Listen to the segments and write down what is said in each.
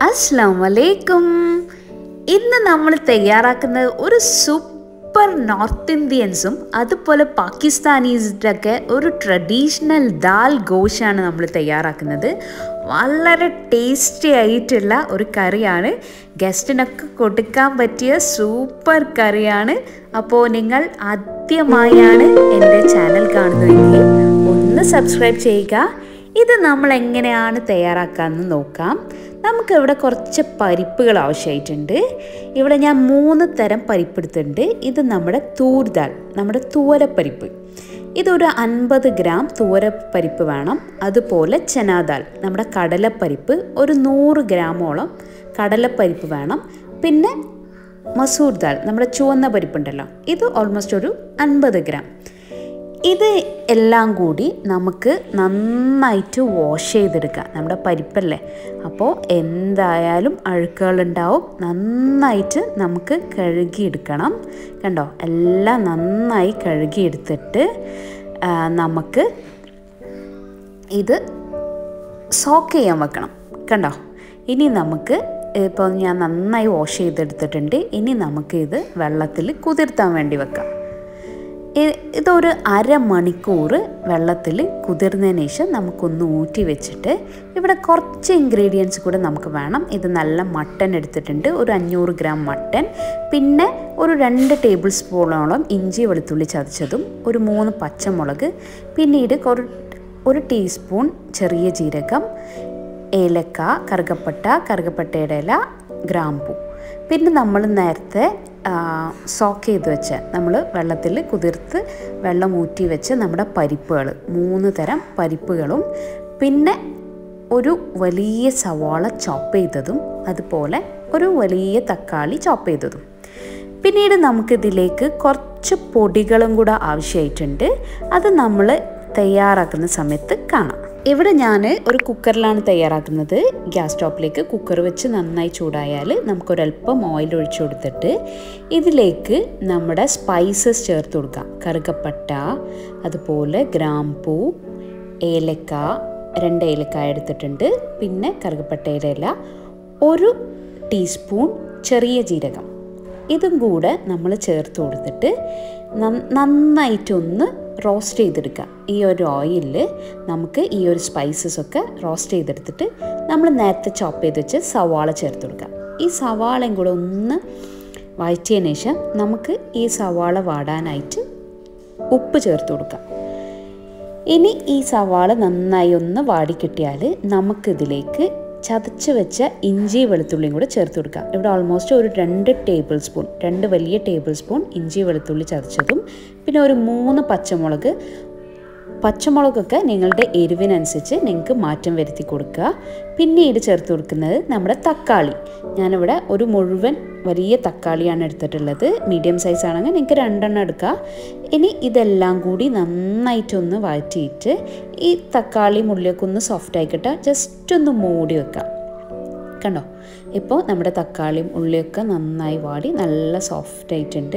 അസ്സാം വലൈക്കും ഇന്ന് നമ്മൾ തയ്യാറാക്കുന്നത് ഒരു സൂപ്പർ നോർത്ത് ഇന്ത്യൻസും അതുപോലെ പാകിസ്ഥാനീസിൻ്റെ ഒക്കെ ഒരു ട്രഡീഷണൽ ദാൽ ഗോഷാണ് നമ്മൾ തയ്യാറാക്കുന്നത് വളരെ ടേസ്റ്റി ആയിട്ടുള്ള ഒരു കറിയാണ് ഗസ്റ്റിനൊക്കെ കൊടുക്കാൻ പറ്റിയ സൂപ്പർ കറിയാണ് അപ്പോൾ നിങ്ങൾ ആദ്യമായാണ് എൻ്റെ ചാനൽ കാണുന്നതെങ്കിൽ ഒന്ന് സബ്സ്ക്രൈബ് ചെയ്യുക ഇത് നമ്മൾ എങ്ങനെയാണ് തയ്യാറാക്കാമെന്ന് നോക്കാം നമുക്കിവിടെ കുറച്ച് പരിപ്പുകൾ ആവശ്യമായിട്ടുണ്ട് ഇവിടെ ഞാൻ മൂന്ന് തരം പരിപ്പ് എടുത്തിട്ടുണ്ട് ഇത് നമ്മുടെ തൂർദാൽ നമ്മുടെ തൂവരപ്പരിപ്പ് ഇതൊരു അൻപത് ഗ്രാം തൂവരപ്പരിപ്പ് വേണം അതുപോലെ ചനാദാൽ നമ്മുടെ കടലപ്പരിപ്പ് ഒരു നൂറ് ഗ്രാമോളം കടലപ്പരിപ്പ് വേണം പിന്നെ മസൂർ ദാൽ നമ്മുടെ ചുവന്ന പരിപ്പുണ്ടല്ലോ ഇത് ഓൾമോസ്റ്റ് ഒരു അൻപത് ഗ്രാം ഇത് എല്ലാം കൂടി നമുക്ക് നന്നായിട്ട് വാഷ് ചെയ്തെടുക്കാം നമ്മുടെ പരിപ്പല്ലേ അപ്പോൾ എന്തായാലും അഴുക്കുകളുണ്ടാവും നന്നായിട്ട് നമുക്ക് കഴുകിയെടുക്കണം കണ്ടോ എല്ലാം നന്നായി കഴുകിയെടുത്തിട്ട് ആ, നമുക്ക് ഇത് സോക്ക് ചെയ്യാൻ വെക്കണം കണ്ടോ ഇനി നമുക്ക് ഇപ്പോൾ ഞാൻ നന്നായി വാഷ് ചെയ്തെടുത്തിട്ടുണ്ട് ഇനി നമുക്ക് ഇത് വെള്ളത്തിൽ കുതിർത്താൻ വേണ്ടി വെക്കാം ഇ- ഇതൊരു അരമണിക്കൂർ വെള്ളത്തിൽ കുതിർന്നതിന് ശേഷം നമുക്കൊന്ന് ഊറ്റി വെച്ചിട്ട് ഇവിടെ കുറച്ച് ഇൻഗ്രീഡിയൻസ് കൂടെ നമുക്ക് വേണം ഇത് നല്ല മട്ടൻ എടുത്തിട്ടുണ്ട് ഒരു അഞ്ഞൂറ് ഗ്രാം മട്ടൻ പിന്നെ ഒരു രണ്ട് ടേബിൾ സ്പൂണോളം ഇഞ്ചി വെളുത്തുള്ളി ചതച്ചതും ഒരു മൂന്ന് പച്ചമുളക് പിന്നീട് കുറ ഒരു ടീസ്പൂൺ ചെറിയ ജീരകം ഏലക്ക കറുകപ്പട്ട കറുകപ്പട്ടയുടെ ഇല ഗ്രാമ്പൂ പിന്നെ നമ്മൾ നേരത്തെ സോക്ക് ചെയ്ത് വെച്ച നമ്മൾ വെള്ളത്തിൽ കുതിർത്ത് വെള്ളം ഊറ്റി വെച്ച് നമ്മുടെ പരിപ്പുകൾ മൂന്ന് തരം പരിപ്പുകളും പിന്നെ ഒരു വലിയ സവാള ചോപ്പ് ചെയ്തതും അതുപോലെ ഒരു വലിയ തക്കാളി ചോപ്പ് ചെയ്തതും പിന്നീട് നമുക്കിതിലേക്ക് കുറച്ച് പൊടികളും കൂടെ ആവശ്യമായിട്ടുണ്ട് അത് നമ്മൾ തയ്യാറാക്കുന്ന സമയത്ത് കാണാം ഇവിടെ ഞാൻ ഒരു കുക്കറിലാണ് തയ്യാറാക്കുന്നത് ഗ്യാസ് സ്റ്റോപ്പിലേക്ക് കുക്കർ വെച്ച് നന്നായി ചൂടായാൽ നമുക്കൊരല്പം ഓയിൽ ഒഴിച്ചു കൊടുത്തിട്ട് ഇതിലേക്ക് നമ്മുടെ സ്പൈസസ് ചേർത്ത് കൊടുക്കാം കറുകപ്പട്ട അതുപോലെ ഗ്രാമ്പൂ ഏലക്ക രണ്ട് ഏലക്കായ എടുത്തിട്ടുണ്ട് പിന്നെ കറുകപ്പട്ടയുടെ ഇല ഒരു ടീസ്പൂൺ ചെറിയ ജീരകം ഇതും കൂടെ നമ്മൾ ചേർത്ത് കൊടുത്തിട്ട് നന്ന- നന്നായിട്ടൊന്ന് റോസ്റ്റ് ചെയ്തെടുക്കുക ഈ ഒരു ഓയിലിൽ നമുക്ക് ഈ ഒരു സ്പൈസസ് ഒക്കെ റോസ്റ്റ് ചെയ്തെടുത്തിട്ട് നമ്മൾ നേരത്തെ ചോപ്പ് ചെയ്ത് വെച്ച് സവാള ചേർത്ത് കൊടുക്കുക ഈ സവാളയും കൂടെ ഒന്ന് വഴറ്റിയതിന് ശേഷം നമുക്ക് ഈ സവാള വാടാനായിട്ട് ഉപ്പ് ചേർത്ത് കൊടുക്കാം ഇനി ഈ സവാള നന്നായി ഒന്ന് വാടിക്കിട്ടിയാൽ നമുക്കിതിലേക്ക് ചതച്ച് വെച്ച ഇഞ്ചി വെളുത്തുള്ളിയും കൂടെ ചേർത്ത് കൊടുക്കാം ഇവിടെ ഓൾമോസ്റ്റ് ഒരു രണ്ട് ടേബിൾ സ്പൂൺ രണ്ട് വലിയ ടേബിൾ സ്പൂൺ ഇഞ്ചി വെളുത്തുള്ളി ചതച്ചതും പിന്നെ ഒരു മൂന്ന് പച്ചമുളക് പച്ചമുളകൊക്കെ നിങ്ങളുടെ എരിവിനനുസരിച്ച് നിങ്ങൾക്ക് മാറ്റം വരുത്തി കൊടുക്കുക പിന്നീട് ചേർത്ത് കൊടുക്കുന്നത് നമ്മുടെ തക്കാളി ഞാനിവിടെ ഒരു മുഴുവൻ വലിയ തക്കാളിയാണ് എടുത്തിട്ടുള്ളത് മീഡിയം സൈസ് ആണെങ്കിൽ നിങ്ങൾക്ക് രണ്ടെണ്ണം എടുക്കുക ഇനി ഇതെല്ലാം കൂടി നന്നായിട്ടൊന്ന് വഴറ്റിയിട്ട് ഈ തക്കാളി ഉള്ളിയൊക്കെ ഒന്ന് സോഫ്റ്റ് ആയിക്കിട്ട് ജസ്റ്റ് ഒന്ന് മൂടി വെക്കാം കണ്ടോ ഇപ്പോൾ നമ്മുടെ തക്കാളിയും ഉള്ളിയൊക്കെ നന്നായി വാടി നല്ല സോഫ്റ്റ് ആയിട്ടുണ്ട്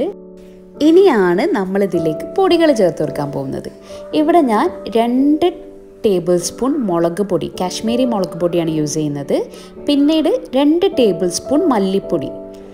ഇനിയാണ് നമ്മൾ ഇതിലേക്ക് പൊടികൾ ചേർത്ത് കൊടുക്കാൻ പോകുന്നത് ഇവിടെ ഞാൻ രണ്ട് ടേബിൾ സ്പൂൺ മുളക് പൊടി കാശ്മീരി മുളക് പൊടിയാണ് യൂസ് ചെയ്യുന്നത് പിന്നീട് രണ്ട് ടേബിൾ സ്പൂൺ മല്ലിപ്പൊടി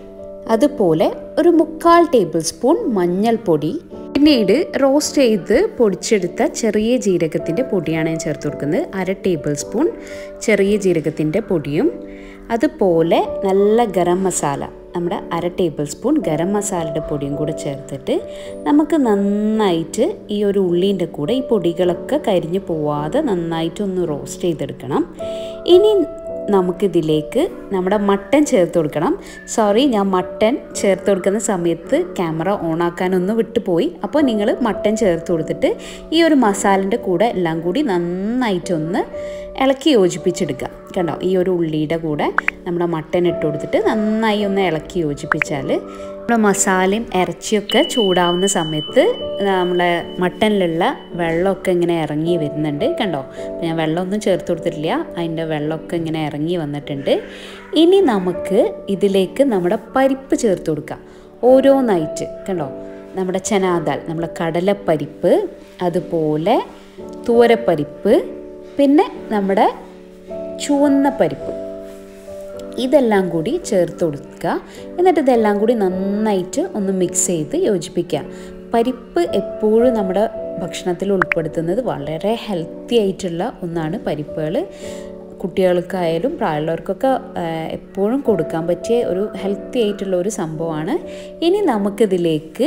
അതുപോലെ ഒരു മുക്കാൽ ടേബിൾ സ്പൂൺ മഞ്ഞൾപ്പൊടി പിന്നീട് റോസ്റ്റ് ചെയ്ത് പൊടിച്ചെടുത്ത ചെറിയ ജീരകത്തിൻ്റെ പൊടിയാണ് ഞാൻ ചേർത്ത് കൊടുക്കുന്നത് അര ടേബിൾ സ്പൂൺ ചെറിയ ജീരകത്തിൻ്റെ പൊടിയും അതുപോലെ നല്ല ഗരം മസാല നമ്മുടെ അര ടേബിൾ സ്പൂൺ ഗരം മസാലയുടെ പൊടിയും കൂടെ ചേർത്തിട്ട് നമുക്ക് നന്നായിട്ട് ഈ ഒരു ഉള്ളീൻ്റെ കൂടെ ഈ പൊടികളൊക്കെ കരിഞ്ഞു പോവാതെ നന്നായിട്ടൊന്ന് റോസ്റ്റ് ചെയ്തെടുക്കണം ഇനി നമുക്കിതിലേക്ക് നമ്മുടെ മട്ടൻ ചേർത്ത് കൊടുക്കണം സോറി ഞാൻ മട്ടൻ ചേർത്ത് കൊടുക്കുന്ന സമയത്ത് ക്യാമറ ഓണാക്കാനൊന്ന് വിട്ടുപോയി അപ്പോൾ നിങ്ങൾ മട്ടൻ ചേർത്ത് കൊടുത്തിട്ട് ഈ ഒരു മസാലൻ്റെ കൂടെ എല്ലാം കൂടി നന്നായിട്ടൊന്ന് ഇളക്കി യോജിപ്പിച്ചെടുക്കുക കണ്ടോ ഈ ഒരു ഉള്ളിയുടെ കൂടെ നമ്മുടെ മട്ടൻ ഇട്ട് കൊടുത്തിട്ട് നന്നായി ഒന്ന് ഇളക്കി യോജിപ്പിച്ചാൽ നമ്മുടെ മസാലയും ഇറച്ചിയൊക്കെ ചൂടാവുന്ന സമയത്ത് നമ്മളെ മട്ടനിലുള്ള വെള്ളമൊക്കെ ഇങ്ങനെ ഇറങ്ങി വരുന്നുണ്ട് കണ്ടോ അപ്പോൾ ഞാൻ വെള്ളമൊന്നും ചേർത്ത് കൊടുത്തിട്ടില്ല അതിൻ്റെ വെള്ളമൊക്കെ ഇങ്ങനെ ഇറങ്ങി വന്നിട്ടുണ്ട് ഇനി നമുക്ക് ഇതിലേക്ക് നമ്മുടെ പരിപ്പ് ചേർത്ത് കൊടുക്കാം ഓരോന്നായിട്ട് കണ്ടോ നമ്മുടെ ചനാദാൽ നമ്മുടെ കടലപ്പരിപ്പ് അതുപോലെ തൂരപ്പരിപ്പ് പിന്നെ നമ്മുടെ ചുവന്ന പരിപ്പ് ഇതെല്ലാം കൂടി ചേർത്ത് കൊടുക്കുക എന്നിട്ട് ഇതെല്ലാം കൂടി നന്നായിട്ട് ഒന്ന് മിക്സ് ചെയ്ത് യോജിപ്പിക്കുക പരിപ്പ് എപ്പോഴും നമ്മുടെ ഭക്ഷണത്തിൽ ഉൾപ്പെടുത്തുന്നത് വളരെ ഹെൽത്തി ആയിട്ടുള്ള ഒന്നാണ് പരിപ്പുകൾ കുട്ടികൾക്കായാലും പ്രായമുള്ളവർക്കൊക്കെ എപ്പോഴും കൊടുക്കാൻ പറ്റിയ ഒരു ഹെൽത്തി ആയിട്ടുള്ള ഒരു സംഭവമാണ് ഇനി നമുക്കിതിലേക്ക്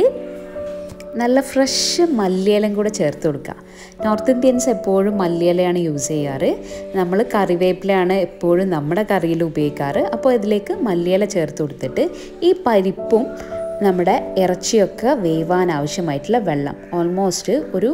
നല്ല ഫ്രഷ് മല്ലിയിലയും കൂടെ ചേർത്ത് കൊടുക്കുക നോർത്ത് ഇന്ത്യൻസ് എപ്പോഴും മല്ലിയിലയാണ് യൂസ് ചെയ്യാറ് നമ്മൾ കറിവേപ്പിലയാണ് എപ്പോഴും നമ്മുടെ കറിയിൽ ഉപയോഗിക്കാറ് അപ്പോൾ ഇതിലേക്ക് മല്ലിയില ചേർത്ത് കൊടുത്തിട്ട് ഈ പരിപ്പും നമ്മുടെ ഇറച്ചിയൊക്കെ വേവാൻ ആവശ്യമായിട്ടുള്ള വെള്ളം ഓൾമോസ്റ്റ് ഒരു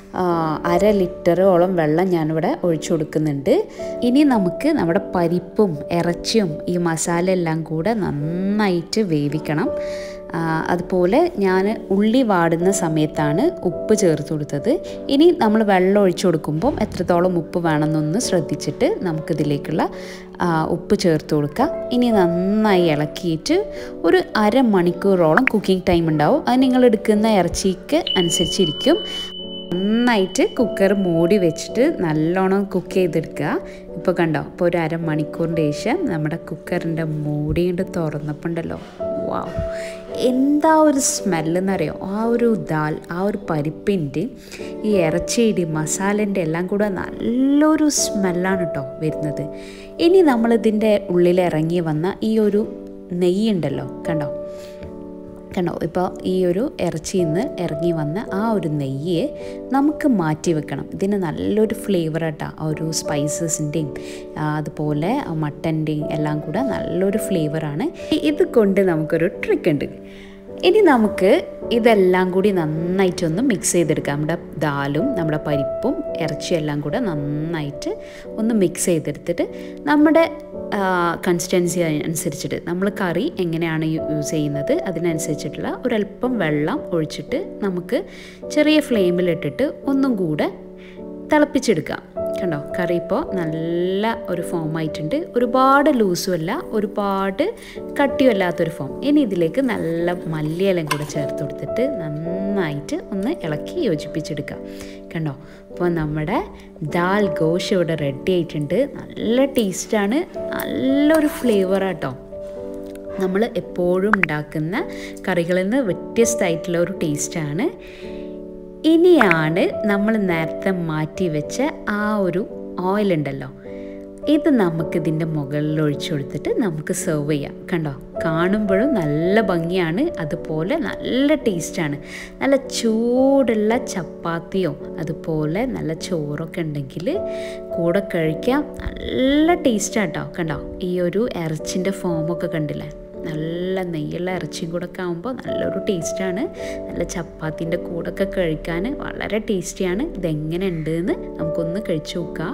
അര ലിറ്ററോളം വെള്ളം ഞാനിവിടെ ഒഴിച്ചു കൊടുക്കുന്നുണ്ട് ഇനി നമുക്ക് നമ്മുടെ പരിപ്പും ഇറച്ചിയും ഈ മസാല എല്ലാം കൂടെ നന്നായിട്ട് വേവിക്കണം അതുപോലെ ഞാൻ ഉള്ളി വാടുന്ന സമയത്താണ് ഉപ്പ് ചേർത്ത് കൊടുത്തത് ഇനി നമ്മൾ വെള്ളം ഒഴിച്ചു കൊടുക്കുമ്പം എത്രത്തോളം ഉപ്പ് വേണമെന്നൊന്ന് ശ്രദ്ധിച്ചിട്ട് നമുക്കിതിലേക്കുള്ള ഉപ്പ് ചേർത്ത് കൊടുക്കാം ഇനി നന്നായി ഇളക്കിയിട്ട് ഒരു അരമണിക്കൂറോളം കുക്കിംഗ് ടൈം ഉണ്ടാവും അത് നിങ്ങൾ എടുക്കുന്ന ഇറച്ചിക്ക് അനുസരിച്ചിരിക്കും നന്നായിട്ട് കുക്കർ മൂടി വെച്ചിട്ട് നല്ലോണം കുക്ക് ചെയ്തെടുക്കുക ഇപ്പോൾ കണ്ടോ ഇപ്പോൾ ഒരു അരമണിക്കൂറിൻ്റെ ശേഷം നമ്മുടെ കുക്കറിൻ്റെ മൂടി കൊണ്ട് തുറന്നപ്പോൾ ഉണ്ടല്ലോ വാവ് എന്താ ഒരു സ്മെല്ലെന്നറിയോ ആ ഒരു ദാൽ ആ ഒരു പരിപ്പിൻ്റെ ഈ ഇറച്ചിയുടെ മസാലേൻ്റെ എല്ലാം കൂടെ നല്ലൊരു സ്മെല്ലാണ് കേട്ടോ വരുന്നത് ഇനി നമ്മളിതിൻ്റെ ഉള്ളിൽ ഇറങ്ങി വന്ന ഈ ഒരു നെയ്യുണ്ടല്ലോ കണ്ടോ കണ്ടോ ഇപ്പോൾ ഈ ഒരു ഇറച്ചിയിൽ നിന്ന് ഇറങ്ങി വന്ന ആ ഒരു നെയ്യ് നമുക്ക് മാറ്റി വെക്കണം ഇതിന് നല്ലൊരു ഫ്ലേവർ ആട്ടാ ആ ഒരു സ്പൈസസിൻ്റെയും അതുപോലെ മട്ടൻ്റെയും എല്ലാം കൂടെ നല്ലൊരു ഫ്ലേവറാണ് ഇത് കൊണ്ട് നമുക്കൊരു ട്രിക്ക് ഉണ്ട് ഇനി നമുക്ക് ഇതെല്ലാം കൂടി നന്നായിട്ടൊന്ന് മിക്സ് ചെയ്തെടുക്കാം നമ്മുടെ ദാലും നമ്മുടെ പരിപ്പും ഇറച്ചിയും എല്ലാം കൂടെ നന്നായിട്ട് ഒന്ന് മിക്സ് ചെയ്തെടുത്തിട്ട് നമ്മുടെ കൺസിസ്റ്റൻസി അനുസരിച്ചിട്ട് നമ്മൾ കറി എങ്ങനെയാണ് യൂസ് ചെയ്യുന്നത് അതിനനുസരിച്ചിട്ടുള്ള ഒരല്പം വെള്ളം ഒഴിച്ചിട്ട് നമുക്ക് ചെറിയ ഫ്ലെയിമിലിട്ടിട്ട് ഒന്നും കൂടെ തിളപ്പിച്ചെടുക്കാം കണ്ടോ കറി ഇപ്പോൾ നല്ല ഒരു ഫോം ആയിട്ടുണ്ട് ഒരുപാട് ലൂസും അല്ല ഒരുപാട് കട്ടിയും അല്ലാത്തൊരു ഫോം ഇനി ഇതിലേക്ക് നല്ല മല്ലിയിലം കൂടെ ചേർത്ത് കൊടുത്തിട്ട് നന്നായിട്ട് ഒന്ന് ഇളക്കി യോജിപ്പിച്ചെടുക്കാം കണ്ടോ അപ്പോൾ നമ്മുടെ ദാൽ ഗോഷ് ഇവിടെ റെഡി ആയിട്ടുണ്ട് നല്ല ടേസ്റ്റാണ് നല്ലൊരു ഫ്ലേവറാട്ടോ നമ്മൾ എപ്പോഴും ഉണ്ടാക്കുന്ന കറികളിൽ നിന്ന് വ്യത്യസ്തമായിട്ടുള്ള ഒരു ടേസ്റ്റാണ് ഇനിയാണ് നമ്മൾ നേരത്തെ മാറ്റി വെച്ച ആ ഒരു ഓയിൽ ഉണ്ടല്ലോ ഇത് നമുക്കിതിൻ്റെ മുകളിൽ ഒഴിച്ചു കൊടുത്തിട്ട് നമുക്ക് സെർവ് ചെയ്യാം കണ്ടോ കാണുമ്പോഴും നല്ല ഭംഗിയാണ് അതുപോലെ നല്ല ടേസ്റ്റാണ് നല്ല ചൂടുള്ള ചപ്പാത്തിയോ അതുപോലെ നല്ല ചോറൊക്കെ ഉണ്ടെങ്കിൽ കൂടെ കഴിക്കാം നല്ല ടേസ്റ്റാട്ടോ കണ്ടോ ഈ ഒരു ഇറച്ചിൻ്റെ ഫോമൊക്കെ കണ്ടില്ലേ നല്ല നെയ്യുള്ള ഇറച്ചിയും കൂടെ ഒക്കെ ആകുമ്പോൾ നല്ലൊരു ടേസ്റ്റാണ് നല്ല ചപ്പാത്തിൻ്റെ കൂടെ കഴിക്കാൻ വളരെ ടേസ്റ്റിയാണ് ഇതെങ്ങനെ ഉണ്ട് എന്ന് നമുക്കൊന്ന് കഴിച്ചു നോക്കാം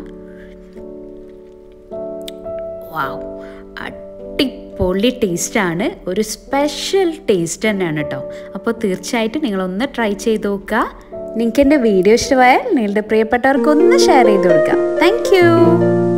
വാവ് അടിപൊളി ടേസ്റ്റാണ് ഒരു സ്പെഷ്യൽ ടേസ്റ്റ് തന്നെയാണ് കേട്ടോ അപ്പോൾ തീർച്ചയായിട്ടും നിങ്ങളൊന്ന് ട്രൈ ചെയ്ത് നോക്കുക നിങ്ങൾക്ക് എൻ്റെ വീഡിയോ ഇഷ്ടമായാൽ നിങ്ങളുടെ പ്രിയപ്പെട്ടവർക്കൊന്ന് ഷെയർ ചെയ്ത് കൊടുക്കാം താങ്ക്